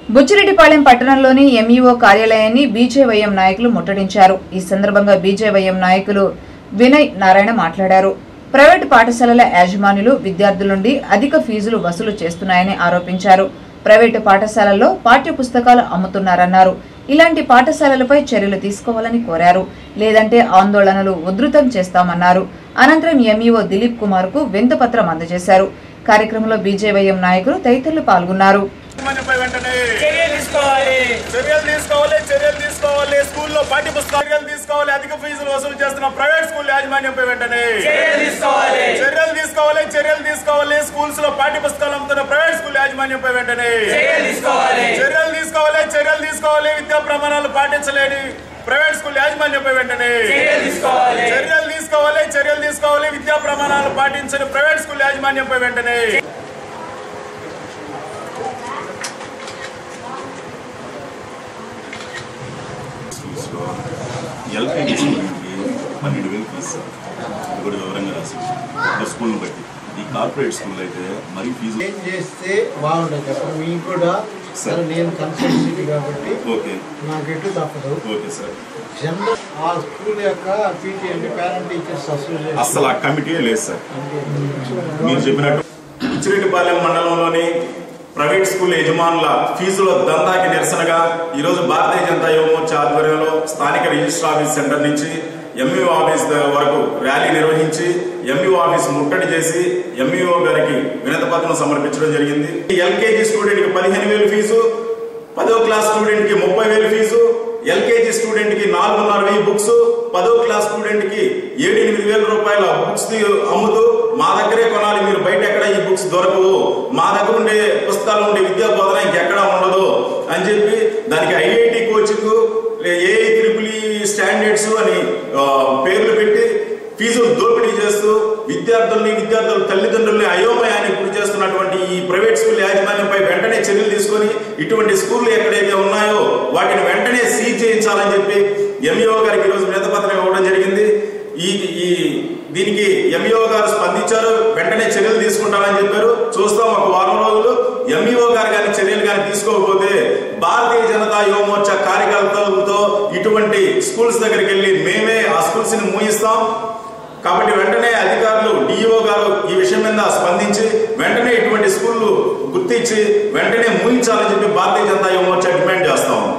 బుచ్చిరెడ్డిపాలెం పట్టణంలోని ఎంఈఓ కార్యాలయాన్ని బీజేవైఎం నాయకులు ముట్టడించారు ఈ సందర్భంగా బీజేవైఎం నాయకులు వినయ్ నారాయణ మాట్లాడారు ప్రైవేటు పాఠశాలల యాజమాన్యులు విద్యార్థుల నుండి అధిక ఫీజులు వసూలు చేస్తున్నాయని ఆరోపించారు ప్రైవేటు పాఠశాలల్లో పాఠ్య పుస్తకాలు అమ్ముతున్నారన్నారు ఇలాంటి పాఠశాలలపై చర్యలు తీసుకోవాలని కోరారు లేదంటే ఆందోళనలు ఉధృతం చేస్తామన్నారు అనంతరం ఎంఈఓ దిలీప్ కుమార్ కు వింతపత్రం అందజేశారు కార్యక్రమంలో బీజేవైఎం నాయకులు తదితరులు పాల్గొన్నారు యాజమాన్యంపై వెంటనే చర్యలు తీసుకోవాలి చర్యలు తీసుకోవాలి చర్యలు తీసుకోవాలి స్కూల్లో పాఠ్య పుస్తకాలు చర్యలు తీసుకోవాలి అధిక ఫీజులు వసూలు చేస్తున్న ప్రైవేట్ స్కూల్ యాజమాన్యంపై వెంటనే చర్యలు తీసుకోవాలి చర్యలు తీసుకోవాలి చర్యలు తీసుకోవాలి స్కూల్స్ లో పాఠ్య పుస్తకాలు అమ్ముతున్న ప్రైవేట్ స్కూల్ యాజమాన్యంపై వెంటనే చర్యలు తీసుకోవాలి చర్యలు తీసుకోవాలి చర్యలు తీసుకోవాలి విద్యా ప్రమాణాలు పాటించలేని ప్రైవేట్ స్కూల్ యాజమాన్యంపై వెంటనే చర్యలు తీసుకోవాలి చర్యలు తీసుకోవాలి చర్యలు తీసుకోవాలి విద్యా ప్రమాణాలు పాటించని ప్రైవేట్ స్కూల్ యాజమాన్యంపై వెంటనే స్కూల్స్లో ఎల్కేజీ స్టూడెంట్కి పన్నెండు వేలు ఫీజు సార్ ఇది కూడా వివరంగా రాసి ఒక స్కూల్ని బట్టి ఈ కార్పొరేట్ స్కూల్ అయితే మరీ ఫీజు ఏం చేస్తే బాగుంటుంది అప్పుడు మీకు కూడా సరే నేను కన్సల్టెన్సీ కాబట్టి ఓకే నాకు ఎటు తప్పదు ఓకే సార్ జనరల్ ఆ స్కూల్ యొక్క పీటీ అంటే పేరెంట్ టీచర్స్ అసోసియేషన్ అసలు ఆ కమిటీ లేదు సార్ మీరు చెప్పినట్టు పిచ్చిరెడ్డిపాలెం మండలంలోని ప్రైవేట్ స్కూల్ యజమానుల ఫీజుల దందాకి నిరసనగా ఈరోజు భారతీయ జనతా యువమోర్చా ఆధ్వర్యంలో స్థానిక రిజిస్టర్ ఆఫీస్ సెంటర్ నుంచి ఎంఈఓ ఆఫీస్ ద- వరకు ర్యాలీ నిర్వహించి ఎంఈఓ ఆఫీస్ ముట్టడి చేసి ఎంఈఓ గారికి వినతి పత్రం సమర్పించడం జరిగింది ఎల్కేజీ స్టూడెంట్ కి పదిహేను వేలు ఫీజు పదో క్లాస్ స్టూడెంట్ కి ముప్పై వేలు ఫీజు ఎల్కేజీ స్టూడెంట్ కి నాలుగున్నర వెయ్యి బుక్స్ పదో క్లాస్ స్టూడెంట్ కి ఏడు ఎనిమిది వేల రూపాయల బుక్స్ అమ్ముతూ మా దగ్గరే కొనాలి మీరు బయట ఎక్కడ ఈ బుక్స్ దొరకవు మా దగ్గర ఉండే పుస్తకాలు ఉండే విద్యా బోధన ఇంకెక్కడా ఉండదు అని చెప్పి దానికి IIT coaching AI triple standards అని ఆ, పేర్లు పెట్టి ఫీజులు దోపిడీ చేస్తూ విద్యార్థుల్ని విద్యార్థుల తల్లిదండ్రుల్ని అయోమయానికి గురి చేస్తున్నటువంటి ఈ ప్రైవేట్ స్కూల్ యాజమాన్యంపై వెంటనే చర్యలు తీసుకొని ఇటువంటి స్కూళ్ళు ఎక్కడైతే ఉన్నాయో వాటిని వెంటనే సీజ్ చేయించాలని చెప్పి ఎంఈఓ గారికి ఈరోజు వినతపత్రం ఇవ్వడం జరిగింది ఈ ఈ దీనికి ఎంఈఓ గారు స్పందించారు వెంటనే చర్యలు తీసుకుంటామని చెప్పారు చూస్తాం ఒక వారం రోజులు ఎంఈఓ గారు కానీ చర్యలు కానీ తీసుకోకపోతే భారతీయ జనతా యువ మోర్చా కార్యకర్తలతో ఇటువంటి స్కూల్స్ దగ్గరికి వెళ్ళి మేమే ఆ స్కూల్స్ ని మూయిస్తాం కాబట్టి వెంటనే అధికారులు డిఈఓ గారు ఈ విషయం మీద స్పందించి వెంటనే ఇటువంటి స్కూళ్ళు గుర్తించి వెంటనే మూయించాలని చెప్పి భారతీయ జనతా యువ మోర్చా డిమాండ్ చేస్తాం